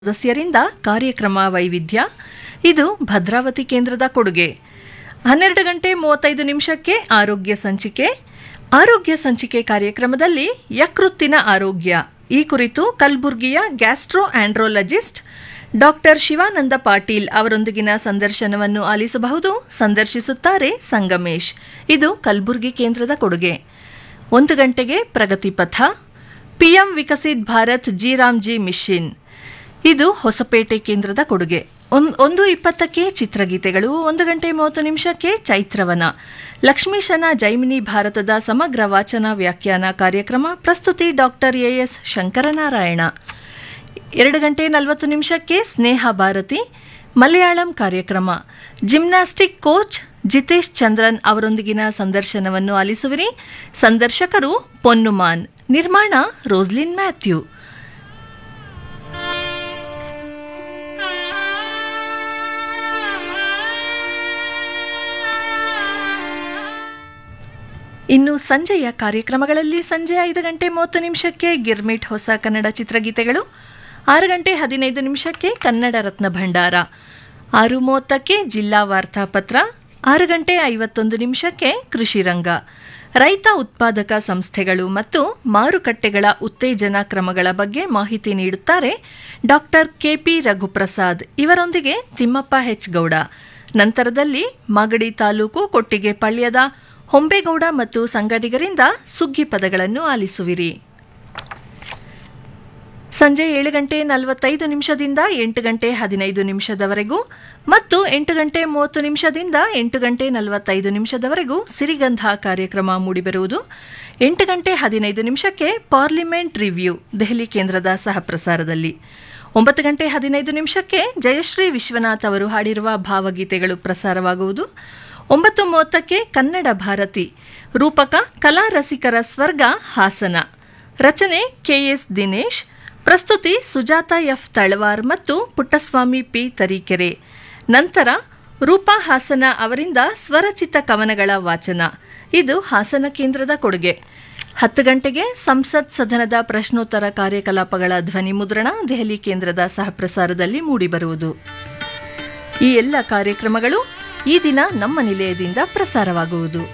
ಸದಸ್ಯರಿಂದ ಕಾರ್ಯಕ್ರಮ ವೈವಿಧ್ಯ ಇದು ಭದ್ರಾವತಿ ಕೇಂದ್ರದ ಕೊಡುಗೆ ಹನ್ನೆರಡು ಗಂಟೆ ಮೂವತ್ತೈದು ನಿಮಿಷಕ್ಕೆ ಆರೋಗ್ಯ ಸಂಚಿಕೆ ಆರೋಗ್ಯ ಸಂಚಿಕೆ ಕಾರ್ಯಕ್ರಮದಲ್ಲಿ ಯಕೃತ್ತಿನ ಆರೋಗ್ಯ ಈ ಕುರಿತು ಕಲಬುರ್ಗಿಯ gastroenterologist doctor Shivananda Patil ಅವರೊಂದಿಗಿನ ಸಂದರ್ಶನವನ್ನು ಆಲಿಸಬಹುದು ಸಂದರ್ಶಿಸುತ್ತಾರೆ ಸಂಗಮೇಶ್ ಇದು ಕಲಬುರ್ಗಿ ಕೇಂದ್ರದ ಕೊಡುಗೆ ಒಂದು ಗಂಟೆಗೆ ಪ್ರಗತಿ ಪಥ PM Viksit Bharat G Ramji mission ಇದು ಹೊಸಪೇಟೆ ಕೇಂದ್ರದ ಕೊಡುಗೆ ಒನ್- ಒಂದು ಇಪ್ಪತ್ತಕ್ಕೆ ಚಿತ್ರಗೀತೆಗಳು ಒಂದು ಗಂಟೆ ಮೂವತ್ತು ನಿಮಿಷಕ್ಕೆ ಚೈತ್ರವನ ಲಕ್ಷ್ಮೀಶನ ಜೈಮಿನಿ ಭಾರತದ ಸಮಗ್ರ ವಾಚನ ವ್ಯಾಖ್ಯಾನ ಕಾರ್ಯಕ್ರಮ ಪ್ರಸ್ತುತಿ ಡಾಕ್ಟರ್ ಎಎಸ್ ಶಂಕರನಾರಾಯಣ ಎರಡು ಗಂಟೆ ನಲವತ್ತು ನಿಮಿಷಕ್ಕೆ ಸ್ನೇಹ ಭಾರತಿ ಮಲಯಾಳಂ ಕಾರ್ಯಕ್ರಮ ಜಿಮ್ನಾಸ್ಟಿಕ್ ಕೋಚ್ ಜಿತೇಶ್ ಚಂದ್ರನ್ ಅವರೊಂದಿಗಿನ ಸಂದರ್ಶನವನ್ನು ಆಲಿಸುವಿರಿ ಸಂದರ್ಶಕರು ಪೊನ್ನುಮಾನ್ ನಿರ್ಮಾಣ ರೋಸ್ಲಿನ್ ಮ್ಯಾಥ್ಯೂ ಇನ್ನು ಸಂಜೆಯ ಕಾರ್ಯಕ್ರಮಗಳಲ್ಲಿ ಸಂಜೆ ಐದು ಗಂಟೆ ಮೂವತ್ತು ನಿಮಿಷಕ್ಕೆ ಗಿರ್ಮಿಟ್ ಹೊಸ ಕನ್ನಡ ಚಿತ್ರಗೀತೆಗಳು ಆರು ಗಂಟೆ ಹದಿನೈದು ನಿಮಿಷಕ್ಕೆ ಕನ್ನಡ ರತ್ನ ಭಂಡಾರ ಆರು ಮೂವತ್ತಕ್ಕೆ ಜಿಲ್ಲಾ ವಾರ್ತಾಪತ್ರ ಆರು ಗಂಟೆ ಐವತ್ತೊಂದು ನಿಮಿಷಕ್ಕೆ ಕೃಷಿ ರಂಗ ರೈತ ಉತ್ಪಾದಕ ಸಂಸ್ಥೆಗಳು ಮತ್ತು ಮಾರುಕಟ್ಟೆಗಳ ಉತ್ತೇಜನ ಕ್ರಮಗಳ ಬಗ್ಗೆ ಮಾಹಿತಿ ನೀಡುತ್ತಾರೆ ಡಾಕ್ಟರ್ ಕೆಪಿ ರಘುಪ್ರಸಾದ್ ಇವರೊಂದಿಗೆ ತಿಮ್ಮಪ್ಪ ಹೆಚ್ ಗೌಡ ನಂತರದಲ್ಲಿ ಮಾಗಡಿ ತಾಲೂಕು ಕೊಟ್ಟಿಗೆ ಪಳ್ಯದ ಹೊಂಬೇಗೌಡ ಮತ್ತು ಸಂಗಡಿಗರಿಂದ ಸುಗ್ಗಿ ಪದಗಳನ್ನು ಆಲಿಸುವಿರಿ ಸಂಜೆ ಏಳು ಗಂಟೆ ನಲವತ್ತೈದು ನಿಮಿಷದಿಂದ ಎಂಟು ಗಂಟೆ ಹದಿನೈದು ನಿಮಿಷದವರೆಗೂ ಮತ್ತು ಎಂಟು ಗಂಟೆ ಮೂವತ್ತು ನಿಮಿಷದಿಂದ ಎಂಟು ಗಂಟೆ ನಲವತ್ತೈದು ನಿಮಿಷದವರೆಗೂ ಸಿರಿಗಂಧ ಕಾರ್ಯಕ್ರಮ ಮೂಡಿಬರುವುದು ಎಂಟು ಗಂಟೆ ಹದಿನೈದು ನಿಮಿಷಕ್ಕೆ ಪಾರ್ಲಿಮೆಂಟ್ ರಿವ್ಯೂ ದೆಹಲಿ ಕೇಂದ್ರದ ಸಹಪ್ರಸಾರದಲ್ಲಿ ಒಂಬತ್ತು ಗಂಟೆ ಹದಿನೈದು ನಿಮಿಷಕ್ಕೆ ಜಯಶ್ರೀ ವಿಶ್ವನಾಥ್ ಅವರು ಹಾಡಿರುವ ಭಾವಗೀತೆಗಳು ಪ್ರಸಾರವಾಗುವುದು ಒಂಬತ್ತು ಮೂವತ್ತಕ್ಕೆ ಕನ್ನಡ ಭಾರತಿ ರೂಪಕ ಕಲಾ ರಸಿಕರ ಸ್ವರ್ಗ ಹಾಸನ ರಚನೆ ಕೆಎಸ್ ದಿನೇಶ್ ಪ್ರಸ್ತುತಿ ಸುಜಾತ ಎಫ್ ತಳವಾರ್ ಮತ್ತು ಪುಟ್ಟಸ್ವಾಮಿ ಪಿ ತರೀಕೆರೆ ನಂತರ ರೂಪಾ ಹಾಸನ ಅವರಿಂದ ಸ್ವರಚಿತ ಕವನಗಳ ವಾಚನ ಇದು ಹಾಸನ ಕೇಂದ್ರದ ಕೊಡುಗೆ ಹತ್ತು ಗಂಟೆಗೆ ಸಂಸತ್ ಸದನದ ಪ್ರಶ್ನೋತ್ತರ ಕಾರ್ಯಕಲಾಪಗಳ ಧ್ವನಿ ಮುದ್ರಣ ದೆಹಲಿ ಕೇಂದ್ರದ ಸಹಪ್ರಸಾರದಲ್ಲಿ ಮೂಡಿಬರುವುದು ಈ ಎಲ್ಲ ಕಾರ್ಯಕ್ರಮಗಳು ಈ ದಿನ ನಮ್ಮ ನಿಲಯದಿಂದ ಪ್ರಸಾರವಾಗುವುದು